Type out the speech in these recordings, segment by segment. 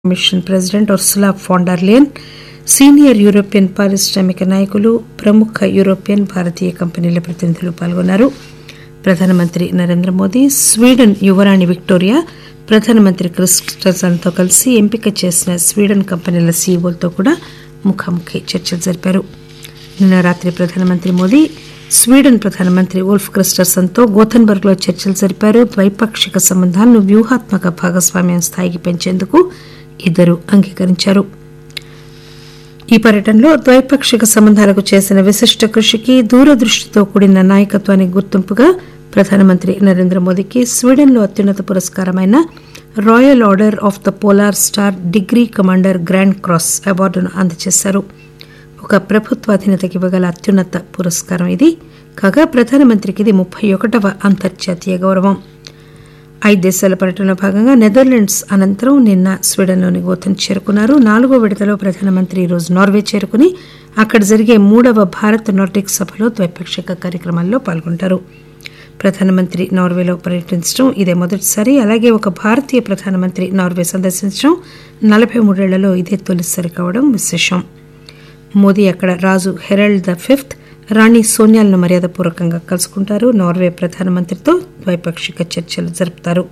commission president Ursula von der Leyen senior European పారిశ్రామిక నాయకులు ప్రముఖ యూరోపియన్ భారతీయ కంపెనీల ప్రతినిధులు పాల్గొన్నారు ప్రధానమంత్రి నరేంద్ర మోదీ స్వీడన్ యువరాణి విక్టోరియా ప్రధానమంత్రి క్రిస్టన్తో కలిసి ఎంపిక చేసిన స్వీడన్ కంపెనీల సీఈఓలతో కూడా ముఖాముఖి చర్చలు జరిపారు నిన్న రాత్రి ప్రధానమంత్రి మోదీ స్వీడన్ ప్రధానమంత్రి ఉల్ఫ్ క్రిస్టర్సన్తో గోథెన్బర్గ్ లో చర్చలు జరిపారు ద్వైపాక్షిక సంబంధాలను వ్యూహాత్మక భాగస్వామ్యం స్థాయికి పెంచేందుకు ఇద్దరు అంగీకరించారు ఈ పర్యటనలో ద్వైపాక్షిక సంబంధాలకు చేసిన విశిష్ట కృషికి దూరదృష్టితో కూడిన నాయకత్వానికి గుర్తింపుగా ప్రధానమంత్రి నరేంద్ర మోదీకి స్వీడన్లో అత్యున్నత పురస్కారమైన Royal Order of the Polar Star Degree Commander Grand Cross అవార్డును అందజేశారు ఒక ప్రభుత్వాధీనతకి ఇవ్వగల అత్యున్నత పురస్కారం ఇది కాగా ప్రధానమంత్రికి ఇది ముప్పై ఒకటవ అంతర్జాతీయ గౌరవం ఐదు దేశాల పర్యటనలో భాగంగా నెదర్లాండ్స్ అనంతరం నిన్న స్వీడన్లోని గోథెన్ చేరుకున్నారు నాలుగో విడతలో ప్రధానమంత్రి ఈరోజు నార్వే చేరుకుని అక్కడ జరిగే మూడవ భారత్ నార్డిక్ సభలో ద్వైపాక్షిక కార్యక్రమాల్లో పాల్గొంటారు ప్రధానమంత్రి నార్వేలో పర్యటించడం ఇదే మొదటిసారి అలాగే ఒక భారతీయ ప్రధానమంత్రి నార్వే సందర్శించడం నలభై మూడేళ్లలో ఇదే తొలిసారి కావడం విశేషం మోదీ అక్కడ రాజు హెరాల్డ్ ద ఫిఫ్త్ రాణి సోనియాలను మర్యాదపూర్వకంగా కలుసుకుంటారు నార్వే ప్రధానమంత్రితో ద్వైపాక్షిక చర్చలు జరుపుతారు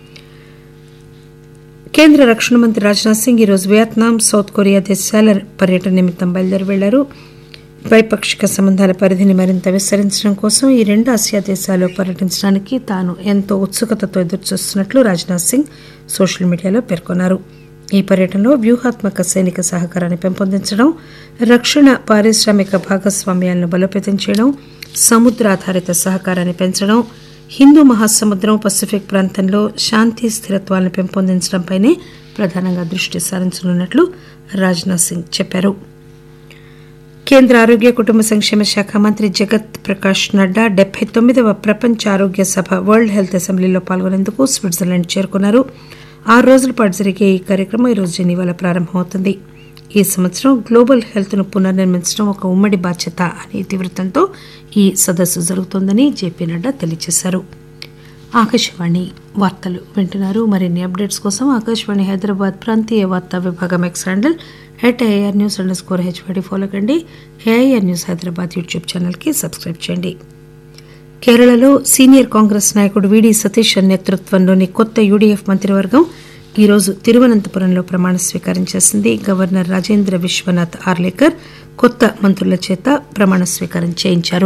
కేంద్ర రక్షణ మంత్రి రాజ్నాథ్ సింగ్ ఈరోజు వియత్నాం సౌత్ కొరియా దేశాల పర్యటన నిమిత్తం బయలుదేరి వెళ్లారు ద్వైపాక్షిక సంబంధాల పరిధిని మరింత విస్తరించడం కోసం ఈ రెండు ఆసియా దేశాల్లో పర్యటించడానికి తాను ఎంతో ఉత్సుకతతో ఎదురుచూస్తున్నట్లు రాజ్నాథ్ సింగ్ సోషల్ మీడియాలో పేర్కొన్నారు ఈ పర్యటనలో వ్యూహాత్మక సైనిక సహకారాన్ని పెంపొందించడం రక్షణ పారిశ్రామిక భాగస్వామ్యాలను బలోపేతం చేయడం సముద్ర ఆధారిత సహకారాన్ని పెంచడం హిందూ మహాసముద్రం పసిఫిక్ ప్రాంతంలో శాంతి స్థిరత్వాలను పెంపొందించడంపైనే ప్రధానంగా దృష్టి సారించనున్నట్లు రాజ్నాథ్ సింగ్ చెప్పారు కేంద్ర ఆరోగ్య కుటుంబ సంక్షేమ శాఖ మంత్రి జగత్ ప్రకాష్ నడ్డా డెబ్బై తొమ్మిదవ ప్రపంచ ఆరోగ్య సభ వరల్డ్ హెల్త్ అసెంబ్లీలో పాల్గొనేందుకు స్విట్జర్లాండ్ చేరుకున్నారు ఆరు రోజుల పాటు జరిగే ఈ కార్యక్రమం ఈరోజు జెనీవాలో ప్రారంభమవుతుంది ఈ సంవత్సరం గ్లోబల్ హెల్త్ ను పునర్నిర్మించడం ఒక ఉమ్మడి బాధ్యత అనే ఇతివృత్తంతో ఈ సదస్సు జరుగుతోందని జేపీ నడ్డా తెలియజేశారు ఆకాశవాణి వార్తలు వింటున్నారు మరిన్ని అప్డేట్స్ కోసం ఆకాశవాణి హైదరాబాద్ ప్రాంతీయ వార్తా విభాగం X handle at air news underscore H Y D follow కండి ఏఐఆర్ న్యూస్ హైదరాబాద్ యూట్యూబ్ ఛానల్కి సబ్స్క్రైబ్ చేయండి కేరళలో సీనియర్ కాంగ్రెస్ నాయకుడు వీడి సతీష్ నేతృత్వంలోని కొత్త యూడీఎఫ్ మంత్రివర్గం ఈరోజు తిరువనంతపురంలో ప్రమాణ స్వీకారం చేసింది గవర్నర్ రాజేంద్ర విశ్వనాథ్ ఆర్లేకర్ కొత్త మంత్రుల చేత ప్రమాణ స్వీకారం చేయించారు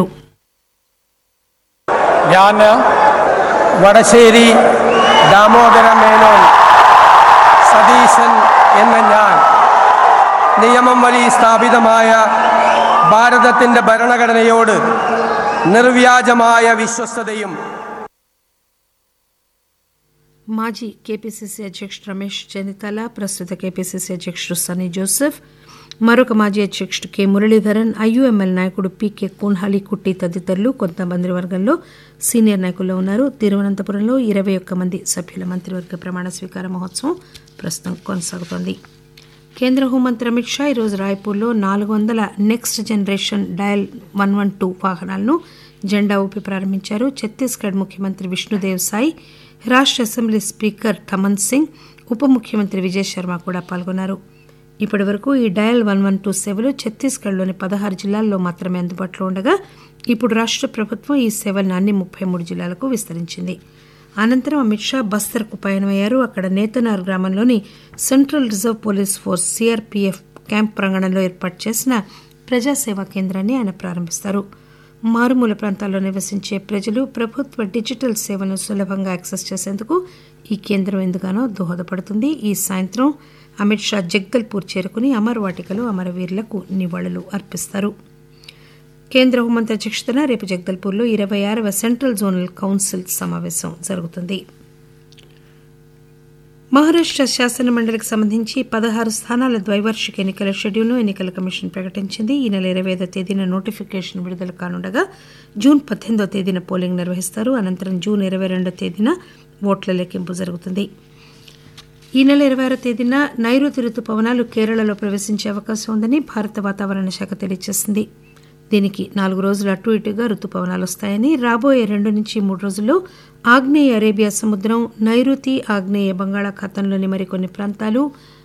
ഞാൻ വടശ്ശേരി ദാമോദര മേനോൻ സതീശൻ എന്ന ഞാൻ നിയമം വഴി സ്ഥാപിതമായ ഭാരതത്തിൻ്റെ ഭരണഘടനയോട് നിർവ്യാജമായ വിശ്വസ്തതയും మాజీ కేపీసీసీ అధ్యక్షుడు రమేష్ చెన్నితల ప్రస్తుత కేపీసీసీ అధ్యక్షుడు సన్నీ జోసెఫ్ మరొక మాజీ అధ్యక్షుడు కె మురళీధరన్ ఐయుఎంఎల్ నాయకుడు పీకే కూన్హాలి కుట్టి తదితరులు కొంత మంత్రివర్గంలో సీనియర్ నాయకుల్లో ఉన్నారు తిరువనంతపురంలో ఇరవై ఒక్క మంది సభ్యుల మంత్రివర్గ ప్రమాణ స్వీకార మహోత్సవం ప్రస్తుతం కొనసాగుతోంది కేంద్ర హోంమంత్రి అమిత్ షా ఈరోజు రాయ్పూర్లో నాలుగు వందల next generation dial one one two వాహనాలను జెండా ఊపి ప్రారంభించారు ఛత్తీస్గఢ్ ముఖ్యమంత్రి విష్ణుదేవ్ సాయి రాష్ట్ర అసెంబ్లీ స్పీకర్ థమన్ సింగ్ ఉప ముఖ్యమంత్రి విజయ్ శర్మ కూడా పాల్గొన్నారు ఇప్పటి వరకు ఈ డయల్ వన్ వన్ టూ సేవలు ఛత్తీస్గఢ్లోని పదహారు జిల్లాల్లో మాత్రమే అందుబాటులో ఉండగా ఇప్పుడు రాష్ట్ర ప్రభుత్వం ఈ సేవలను అన్ని ముప్పై మూడు జిల్లాలకు విస్తరించింది అనంతరం అమిత్ షా బస్తర్కు పయనమయ్యారు అక్కడ నేతనార్ గ్రామంలోని Central Reserve Police Force CRPF camp ప్రాంగణంలో ఏర్పాటు చేసిన ప్రజాసేవా కేంద్రాన్ని ఆయన ప్రారంభిస్తారు మారుమూల ప్రాంతాల్లో నివసించే ప్రజలు ప్రభుత్వ డిజిటల్ సేవలను సులభంగా యాక్సెస్ చేసేందుకు ఈ కేంద్రం ఎందుగానో దోహదపడుతుంది ఈ సాయంత్రం అమిత్ షా జగ్దల్పూర్ చేరుకుని అమర్ వాటికలో అమరవీరులకు నివాళులు అర్పిస్తారు కేంద్ర హోంమంత్రి అధ్యక్షతన రేపు జగదల్పూర్లో ఇరవై ఆరవ సెంట్రల్ జోనల్ కౌన్సిల్ సమావేశం జరుగుతుంది మహారాష్ట శాసన మండలికి సంబంధించి పదహారు స్థానాల ద్వైవార్షిక ఎన్నికల షెడ్యూల్ను ఎన్నికల కమిషన్ ప్రకటించింది ఈ నెల ఇరవై ఐదో తేదీన నోటిఫికేషన్ విడుదల కానుండగా జూన్ పద్దెనిమిదో తేదీన పోలింగ్ నిర్వహిస్తారు అనంతరం జూన్ ఇరవై రెండో తేదీన ఓట్ల లెక్కింపు జరుగుతుంది ఈ నెల ఇరవై ఆరో తేదీన నైరుతి రుతుపవనాలు కేరళలో ప్రవేశించే అవకాశం ఉందని భారత వాతావరణ శాఖ తెలియజేసింది దీనికి నాలుగు రోజులు అటు ఇటుగా రుతుపవనాలు వస్తాయని రాబోయే రెండు నుంచి మూడు రోజుల్లో ఆగ్నేయ అరేబియా సముద్రం నైరుతి ఆగ్నేయ బంగాళాఖాతంలోని మరికొన్ని ప్రాంతాలు